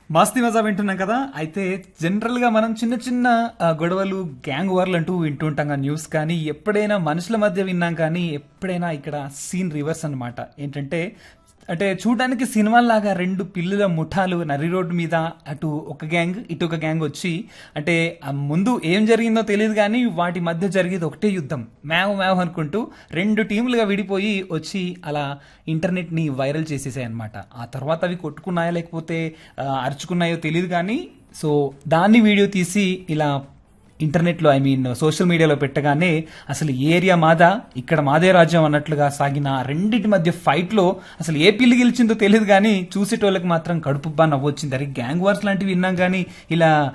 మస్తీ మజా వింటున్నాం కదా అయితే జనరల్ గా మనం చిన్న చిన్న ఆ, గొడవలు గ్యాంగ్ వార్లు అంటూ వింటుంటాం ఆ న్యూస్ కానీ ఎప్పుడైనా మనుషుల మధ్య విన్నాం కానీ ఎప్పుడైనా ఇక్కడ సీన్ రివర్స్ అన్నమాట ఏంటంటే అంటే చూడడానికి సినిమాలాగా రెండు పిల్లుల ముఠాలు నరి రోడ్డు మీద అటు ఒక గ్యాంగ్ ఇటు ఒక గ్యాంగ్ వచ్చి అంటే ఆ ముందు ఏం జరిగిందో తెలియదు కానీ వాటి మధ్య జరిగేది ఒకటే యుద్ధం మ్యావ్ మ్యావ్ అనుకుంటూ రెండు టీములుగా విడిపోయి వచ్చి అలా ఇంటర్నెట్ ని వైరల్ చేసేసాయి అనమాట ఆ తర్వాత అవి కొట్టుకున్నాయో లేకపోతే ఆ, అరుచుకున్నాయో తెలియదు కానీ సో దాన్ని వీడియో తీసి ఇలా ఇంటర్నెట్లో ఐ మీన్ సోషల్ మీడియాలో పెట్టగానే అసలు ఈ ఏరియా మాదా ఇక్కడ మాదే రాజ్యం అన్నట్లుగా సాగిన ఆ రెండింటి మధ్య ఫైట్ లో అసలు ఏ పిల్లి గెలిచిందో తెలియదు కానీ చూసేటోళ్ళకి మాత్రం కడుపుబ్బా నవ్వొచ్చింది అరే గ్యాంగ్ వార్స్ లాంటివి విన్నాం కానీ ఇలా